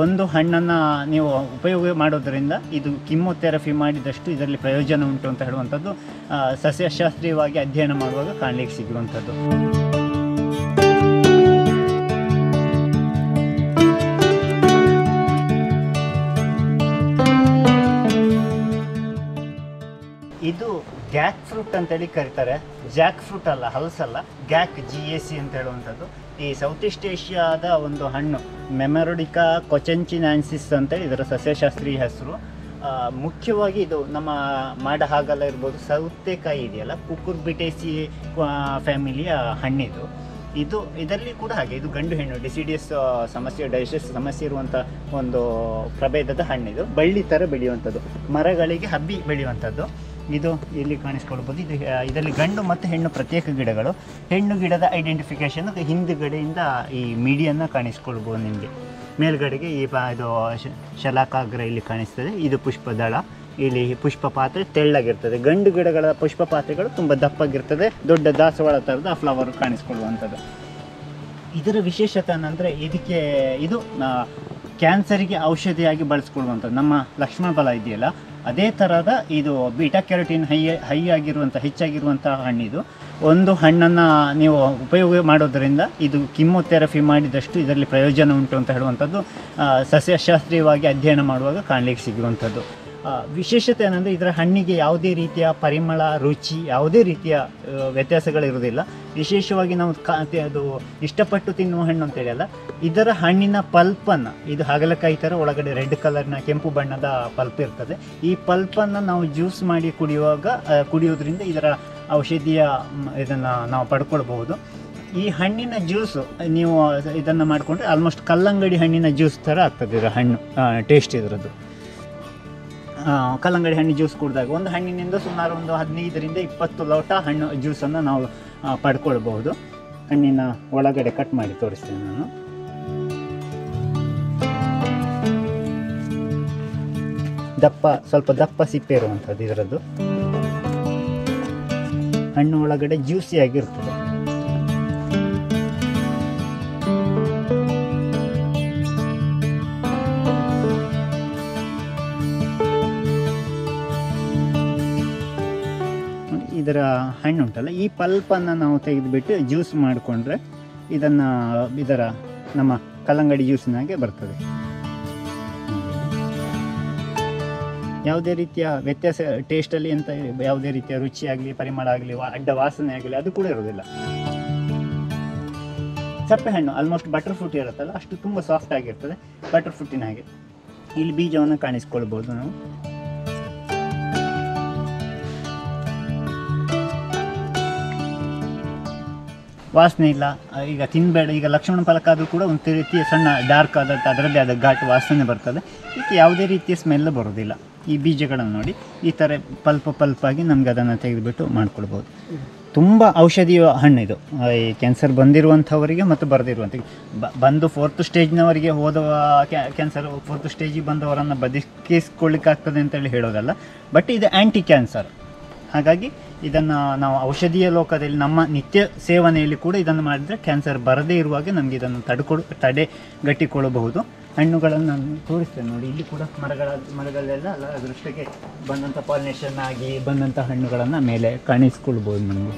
ಒಂದು ಹಣ್ಣನ್ನು ನೀವು ಉಪಯೋಗ ಮಾಡೋದರಿಂದ ಇದು ಕಿಮ್ಮೊಥೆರಪಿ ಮಾಡಿದಷ್ಟು ಇದರಲ್ಲಿ ಪ್ರಯೋಜನ ಉಂಟು ಅಂತ ಹೇಳುವಂಥದ್ದು ಆ, ಸಸ್ಯಶಾಸ್ತ್ರೀಯವಾಗಿ ಅಧ್ಯಯನ ಮಾಡುವಾಗ ಕಾಣಲಿಕ್ಕೆ ಸಿಗುವಂಥದ್ದು ಇದು ಗ್ಯಾಕ್ ಫ್ರೂಟ್ ಅಂತೇಳಿ ಕರೀತಾರೆ ಜಾಕ್ ಫ್ರೂಟ್ ಅಲ್ಲ ಹಲಸಲ್ಲ ಗ್ಯಾಕ್ ಜಿ ಎ ಸಿ ಅಂತ ಹೇಳುವಂಥದ್ದು ಈ ಸೌತ್ ಈಸ್ಟ್ ಏಷ್ಯಾದ ಒಂದು ಹಣ್ಣು ಮೆಮರೊಡಿಕಾ ಕೊಚೆಂಚಿನಾನ್ಸಿಸ್ ಅಂತೇಳಿ ಇದರ ಸಸ್ಯಶಾಸ್ತ್ರೀಯ ಹೆಸರು ಆ, ಮುಖ್ಯವಾಗಿ ಇದು ನಮ್ಮ ಮಾಡ ಹಾಗಲ್ಲ ಇರ್ಬೋದು ಸೌತೆಕಾಯಿ ಇದೆಯಲ್ಲ ಕುಕುರ್ಬಿಟೇಸಿ ಫ್ಯಾಮಿಲಿಯ ಹಣ್ಣಿದು ಇದು ಇದರಲ್ಲಿ ಕೂಡ ಹಾಗೆ ಇದು ಗಂಡು ಹೆಣ್ಣು ಡಿಸಿಡಿಯಸ್ ಸಮಸ್ಯೆ ಡೈಜೆಸ್ಟ್ ಸಮಸ್ಯೆ ಇರುವಂಥ ಒಂದು ಪ್ರಭೇದದ ಹಣ್ಣಿದು ಬಳ್ಳಿ ಥರ ಬೆಳೆಯುವಂಥದ್ದು ಮರಗಳಿಗೆ ಹಬ್ಬಿ ಬೆಳೆಯುವಂಥದ್ದು ಇದು ಇಲ್ಲಿ ಕಾಣಿಸ್ಕೊಳ್ಬೋದು ಇದು ಆ, ಇದರಲ್ಲಿ ಗಂಡು ಮತ್ತು ಹೆಣ್ಣು ಪ್ರತ್ಯೇಕ ಗಿಡಗಳು ಹೆಣ್ಣು ಗಿಡದ ಐಡೆಂಟಿಫಿಕೇಶನ್ ಹಿಂದುಗಡೆಯಿಂದ ಈ ಮೀಡಿಯನ್ನ ಕಾಣಿಸ್ಕೊಳ್ಬೋದು ನಿಮಗೆ ಮೇಲ್ಗಡೆಗೆ ಈ ಪ ಇದು ಶ- ಶಲಾಕಾಗ್ರ ಇಲ್ಲಿ ಕಾಣಿಸ್ತದೆ ಇದು ಪುಷ್ಪದಳ ಇಲ್ಲಿ ಪುಷ್ಪ ಪಾತ್ರೆ ತೆಳ್ಳಗಿರ್ತದೆ ಗಂಡು ಗಿಡಗಳ ಪುಷ್ಪ ಪಾತ್ರೆಗಳು ತುಂಬ ದಪ್ಪಗಿರ್ತದೆ ದೊಡ್ಡ ದಾಸವಾಳ ಥರದ ಫ್ಲವರ್ ಕಾಣಿಸ್ಕೊಳ್ಳುವಂಥದ್ದು ಇದರ ವಿಶೇಷತೆ ಏನಂದರೆ ಇದಕ್ಕೆ ಇದು ಆ, ಕ್ಯಾನ್ಸರಿಗೆ ಔಷಧಿಯಾಗಿ ಬಳಸ್ಕೊಳ್ಳುವಂಥದ್ದು ನಮ್ಮ ಲಕ್ಷ್ಮಣ ಫಲ ಇದೆಯಲ್ಲ ಅದೇ ಥರದ ಇದು ಬೀಟಾ ಕ್ಯಾರೋಟಿನ್ ಹೈ ಹೈ ಆಗಿರುವಂಥ ಹೆಚ್ಚಾಗಿರುವಂಥ ಹಣ್ಣಿದು ಒಂದು ಹಣ್ಣನ್ನು ನೀವು ಉಪಯೋಗ ಮಾಡೋದರಿಂದ ಇದು ಕಿಮ್ಮೊಥೆರಪಿ ಮಾಡಿದಷ್ಟು ಇದರಲ್ಲಿ ಪ್ರಯೋಜನ ಉಂಟು ಅಂತ ಹೇಳುವಂಥದ್ದು ಆ, ಸಸ್ಯಶಾಸ್ತ್ರೀಯವಾಗಿ ಅಧ್ಯಯನ ಮಾಡುವಾಗ ಕಾಣಲಿಕ್ಕೆ ಸಿಗುವಂಥದ್ದು ಆ, ವಿಶೇಷತೆ ಏನಂದರೆ ಇದರ ಹಣ್ಣಿಗೆ ಯಾವುದೇ ರೀತಿಯ ಪರಿಮಳ ರುಚಿ ಯಾವುದೇ ರೀತಿಯ ಆ, ವ್ಯತ್ಯಾಸಗಳಿರುವುದಿಲ್ಲ ವಿಶೇಷವಾಗಿ ನಾವು ಕಾ ತೆ- ಅದು ಇಷ್ಟಪಟ್ಟು ತಿನ್ನುವ ಹಣ್ಣು ಅಂತೇಳಿ ಅಲ್ಲ ಇದರ ಹಣ್ಣಿನ ಪಲ್ಪನ್ನು ಇದು ಹಾಗಲಕಾಯಿ ಥರ ಒಳಗಡೆ ರೆಡ್ ಕಲರ್ನ ಕೆಂಪು ಬಣ್ಣದ ಪಲ್ಪ್ ಇರ್ತದೆ ಈ ಪಲ್ಪನ್ನು ನಾವು ಜ್ಯೂಸ್ ಮಾಡಿ ಕುಡಿಯುವಾಗ ಆ, ಕುಡಿಯೋದ್ರಿಂದ ಇದರ ಔಷಧಿಯ ಇದನ್ನು ನಾವು ಪಡ್ಕೊಳ್ಬಹುದು ಈ ಹಣ್ಣಿನ ಜ್ಯೂಸು ನೀವು ಇದನ್ನು ಮಾಡಿಕೊಂಡ್ರೆ ಆಲ್ಮೋಸ್ಟ್ ಕಲ್ಲಂಗಡಿ ಹಣ್ಣಿನ ಜ್ಯೂಸ್ ಥರ ಆಗ್ತದೆ ಇದರ ಹಣ್ಣು ಟೇಸ್ಟ್ ಇದರದ್ದು ಆ, ಕಲ್ಲಂಗಡಿ ಹಣ್ಣು ಜ್ಯೂಸ್ ಕುಡಿದಾಗ ಒಂದು ಹಣ್ಣಿನಿಂದ ಸುಮಾರು ಒಂದು ಹದಿನೈದರಿಂದ ಇಪ್ಪತ್ತು ಲೋಟ ಹಣ್ಣು ಜ್ಯೂಸನ್ನು ನಾವು ಆ, ಪಡ್ಕೊಳ್ಬಹುದು ಹಣ್ಣಿನ ಒಳಗಡೆ ಕಟ್ ಮಾಡಿ ತೋರಿಸ್ತೇನೆ ನಾನು ದಪ್ಪ ಸ್ವಲ್ಪ ದಪ್ಪ ಸಿಪ್ಪೆ ಇರುವಂಥದ್ದು ಇದರದ್ದು ಹಣ್ಣು ಒಳಗಡೆ ಜ್ಯೂಸಿ ಆಗಿರ್ತದೆ ನೋಡಿ, ಇದರ ಹಣ್ಣು ಉಂಟಲ್ಲ ಈ ಪಲ್ಪನ್ನು ನಾವು ತೆಗೆದುಬಿಟ್ಟು ಜ್ಯೂಸ್ ಮಾಡಿಕೊಂಡ್ರೆ ಇದನ್ನು ಇದರ ನಮ್ಮ ಕಲ್ಲಂಗಡಿ ಜ್ಯೂಸಿನಾಗೆ ಬರ್ತದೆ ಯಾವುದೇ ರೀತಿಯ ವ್ಯತ್ಯಾಸ ಟೇಸ್ಟಲ್ಲಿ ಎಂತ ಯಾವುದೇ ರೀತಿಯ ರುಚಿ ಆಗಲಿ ಪರಿಮಳ ಆಗಲಿ ಅಡ್ಡ ವಾಸನೆ ಆಗಲಿ ಅದು ಕೂಡ ಇರೋದಿಲ್ಲ ಸಪ್ಪೆ ಹಣ್ಣು ಆಲ್ಮೋಸ್ಟ್ ಬಟರ್ ಫ್ರೂಟ್ ಇರುತ್ತಲ್ಲ ಅಷ್ಟು ತುಂಬ ಸಾಫ್ಟ್ ಆಗಿರ್ತದೆ ಬಟರ್ ಫ್ರೂಟಿನ ಹಾಗೆ ಇಲ್ಲಿ ಬೀಜವನ್ನು ಕಾಣಿಸ್ಕೊಳ್ಬೋದು ನಾವು ವಾಸನೆ ಇಲ್ಲ ಆ, ಈಗ ತಿನ್ಬೇಡ ಈಗ ಲಕ್ಷ್ಮಣ ಫಲಕ ಆದರೂ ಕೂಡ ಒಂದು ರೀತಿಯ ಸಣ್ಣ ಡಾರ್ಕ್ ಆದ ಅದರದ್ದೇ ಆದ ಘಾಟ್ ವಾಸನೆ ಬರ್ತದೆ ಇದಕ್ಕೆ ಯಾವುದೇ ರೀತಿಯ ಸ್ಮೆಲ್ ಬರೋದಿಲ್ಲ ಈ ಬೀಜಗಳನ್ನು ನೋಡಿ ಈ ಥರ ಪಲ್ಪ ಪಲ್ಪಾಗಿ ನಮ್ಗೆ ಅದನ್ನು ತೆಗೆದುಬಿಟ್ಟು ಮಾಡ್ಕೊಳ್ಬೋದು ತುಂಬ ಔಷಧಿಯ ಹಣ್ಣಿದು ಆ, ಈ ಕ್ಯಾನ್ಸರ್ ಬಂದಿರುವಂಥವರಿಗೆ ಮತ್ತು ಬರದಿರುವಂಥ ಬ- ಬಂದು ಫೋರ್ತ್ ಸ್ಟೇಜ್ನವರಿಗೆ ಹೋದ ಕ್ಯಾನ್ಸರ್ ಫೋರ್ತ್ ಸ್ಟೇಜಿಗೆ ಬಂದವರನ್ನು ಬದುಕಿಸ್ಕೊಳ್ಳಿಕ್ಕಾಗ್ತದೆ ಅಂತೇಳಿ ಹೇಳೋದಲ್ಲ ಬಟ್ ಇದು ಆ್ಯಂಟಿ ಕ್ಯಾನ್ಸರ್ ಹಾಗಾಗಿ ಇದನ್ನು ನಾವು ಔಷಧೀಯ ಲೋಕದಲ್ಲಿ ನಮ್ಮ ನಿತ್ಯ ಸೇವನೆಯಲ್ಲಿ ಕೂಡ ಇದನ್ನು ಮಾಡಿದರೆ ಕ್ಯಾನ್ಸರ್ ಬರದೇ ಇರುವಾಗ ನಮಗೆ ಇದನ್ನು ತಡ್ಕೊಡು ತಡೆ ಗಟ್ಟಿಕೊಳ್ಳಬಹುದು ಹಣ್ಣುಗಳನ್ನು ನಾನು ತೋರಿಸ್ತೇನೆ ನೋಡಿ ಇಲ್ಲಿ ಕೂಡ ಮರಗಳ ಮರಗಳೆಲ್ಲ ಅಲ್ಲ ಅದರಷ್ಟಕ್ಕೆ ಬಂದಂಥ ಪಾಲಿನೇಷನ್ ಆಗಿ ಬಂದಂಥ ಹಣ್ಣುಗಳನ್ನು ಮೇಲೆ ಕಾಣಿಸ್ಕೊಳ್ಬೋದು ನಮಗೆ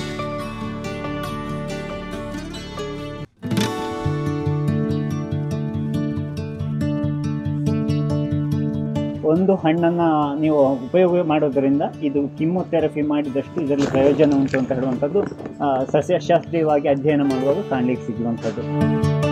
ಒಂದು ಹಣ್ಣನ್ನು ನೀವು ಉಪಯೋಗ ಮಾಡೋದರಿಂದ ಇದು ಕಿಮ್ಮೊಥೆರಪಿ ಮಾಡಿದಷ್ಟು ಇದರಲ್ಲಿ ಪ್ರಯೋಜನ ಉಂಟು ಅಂತ ಹೇಳುವಂಥದ್ದು ಆ, ಸಸ್ಯಶಾಸ್ತ್ರೀಯವಾಗಿ ಅಧ್ಯಯನ ಮಾಡುವಾಗ ಕಾಣಲಿಕ್ಕೆ ಸಿಗುವಂಥದ್ದು